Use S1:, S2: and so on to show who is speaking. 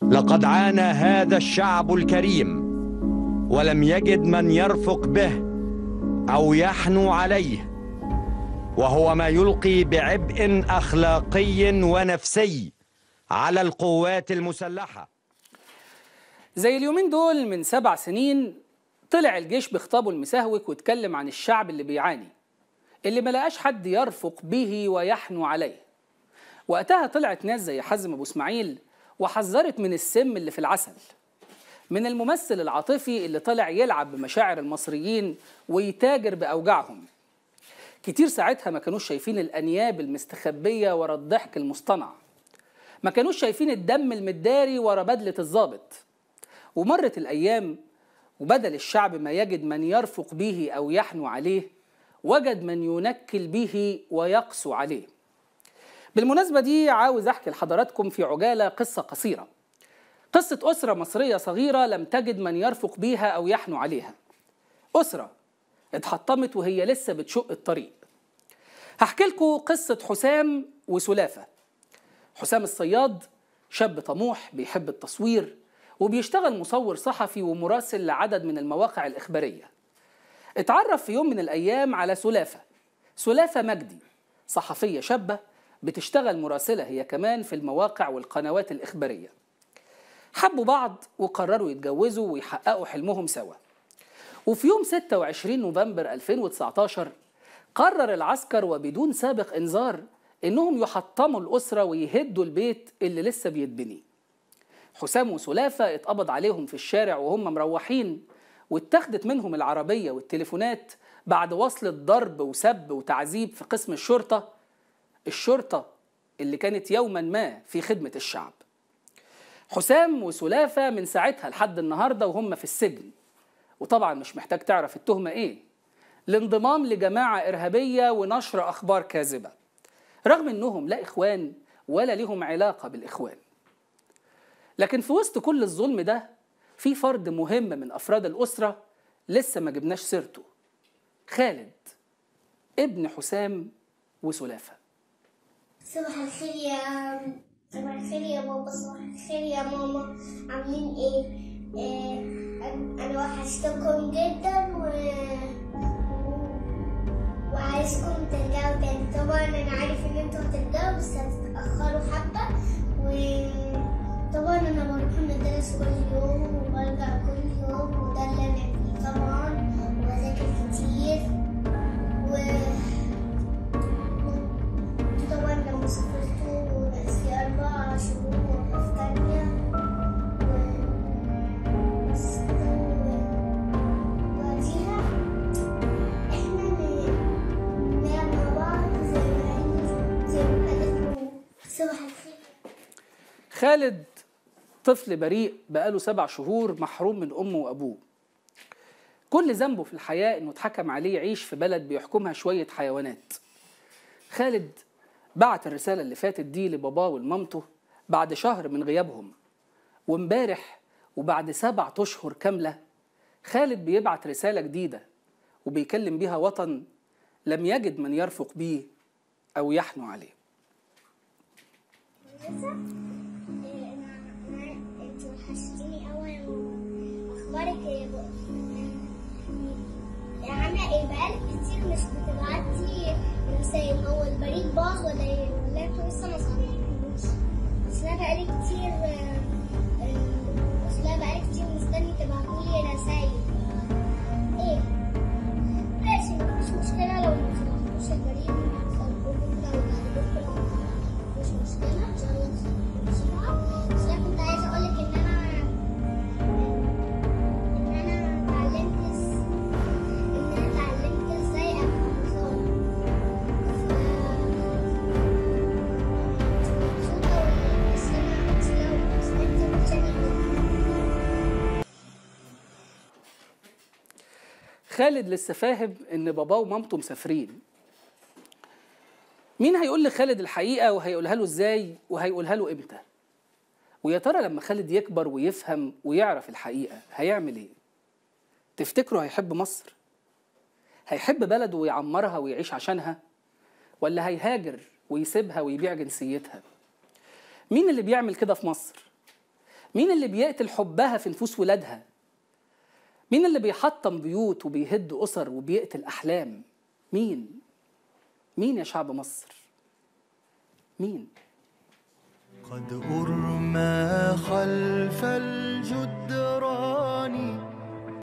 S1: لقد عانى هذا الشعب الكريم ولم يجد من يرفق به او يحنو عليه وهو ما يلقي بعبء اخلاقي ونفسي على القوات المسلحه
S2: زي اليومين دول من سبع سنين طلع الجيش بخطابه المسهوك واتكلم عن الشعب اللي بيعاني اللي ما لقاش حد يرفق به ويحنو عليه وقتها طلعت ناس زي حازم ابو اسماعيل وحذرت من السم اللي في العسل من الممثل العاطفي اللي طلع يلعب بمشاعر المصريين ويتاجر باوجاعهم كتير ساعتها ما كانوش شايفين الانياب المستخبيه ورا الضحك المصطنع ما كانوش شايفين الدم المداري ورا بدله الضابط ومرت الايام وبدل الشعب ما يجد من يرفق به او يحنو عليه وجد من ينكل به ويقسو عليه بالمناسبه دي عاوز احكي لحضراتكم في عجاله قصه قصيره قصه اسره مصريه صغيره لم تجد من يرفق بيها او يحنو عليها اسره اتحطمت وهي لسه بتشق الطريق هحكي لكم قصه حسام وسلافه حسام الصياد شاب طموح بيحب التصوير وبيشتغل مصور صحفي ومراسل لعدد من المواقع الإخبارية اتعرف في يوم من الأيام على سلافة سلافة مجدي صحفية شابة بتشتغل مراسلة هي كمان في المواقع والقنوات الإخبارية حبوا بعض وقرروا يتجوزوا ويحققوا حلمهم سوا وفي يوم 26 نوفمبر 2019 قرر العسكر وبدون سابق إنذار إنهم يحطموا الأسرة ويهدوا البيت اللي لسه بيتبني حسام وسلافة اتقبض عليهم في الشارع وهم مروحين واتخذت منهم العربية والتليفونات بعد وصلة ضرب وسب وتعذيب في قسم الشرطة الشرطة اللي كانت يوما ما في خدمة الشعب حسام وسلافة من ساعتها لحد النهاردة وهم في السجن وطبعا مش محتاج تعرف التهمة ايه الانضمام لجماعة إرهابية ونشر أخبار كاذبة رغم انهم لا إخوان ولا لهم علاقة بالإخوان لكن في وسط كل الظلم ده في فرد مهم من افراد الاسره لسه ما جبناش سيرته خالد ابن حسام وسلافه
S3: صباح الخير يا صباح الخير يا بابا صباح الخير يا ماما عاملين ايه؟ إيه أنا- انا وحشتكم جدا و... وعايزكم ترجعوا تاني طبعا انا عارف ان انتوا هترجعوا بس هتتاخروا حبه وطبعا انا بروح المدرسه كل يوم وبرجع كل يوم وده اللي انا فيه طبعا وبذاكر كتير و طبعا لما سافرتوا بقالي أربع شهور وقف تانية و- بس كده وبعديها احنا ن- نلعب مع بعض زي ما قالت زي ما قالت صباح الخير
S2: خالد طفل بريء بقاله سبع شهور محروم من امه وابوه كل ذنبه في الحياه انه اتحكم عليه يعيش في بلد بيحكمها شويه حيوانات خالد بعت الرساله اللي فاتت دي لباباه ولمامته بعد شهر من غيابهم وامبارح وبعد سبع اشهر كامله خالد بيبعت رساله جديده وبيكلم بيها وطن لم يجد من يرفق بيه او يحنو عليه
S3: كويسة إيه، أنا أنا أنت وحشتيني أوي أخبارك إيه بقى؟ عاملة إيه بقالك كتير مش بتبعتي رسايل هو البريد باظ ولا إيه؟ ولا أنتوا لسه ما صلحتوش؟ بس أنا بقالي كتير آه، آه، بس أنا بقالي كتير مستني تبعتولي رسايل إيه؟ ماشي مفيش مشكلة لو ما صلحتوش البريد صلحوه بكرة وبعد بكرة مش مشكلة إن شاء الله تصلحوه بسرعة بس أنا كنت عايزة أقولك إن أنا إن أنا اتعلمت إز- إن أنا اتعلمت إزاي أبقى مصور ف مبسوطة ولا- بس أنا بس لو بس أنت بتشاركني
S2: خالد لسه فاهم ان باباه ومامته مسافرين مين هيقول لخالد الحقيقه وهيقولها له ازاي وهيقولها له امتى ويا ترى لما خالد يكبر ويفهم ويعرف الحقيقه هيعمل ايه تفتكروا هيحب مصر هيحب بلده ويعمرها ويعيش عشانها ولا هيهاجر ويسيبها ويبيع جنسيتها مين اللي بيعمل كده في مصر مين اللي بيقتل حبها في نفوس ولادها مين اللي بيحطم بيوت وبيهد أسر وبيقتل أحلام مين مين يا شعب مصر مين
S4: قد أرمى خلف ال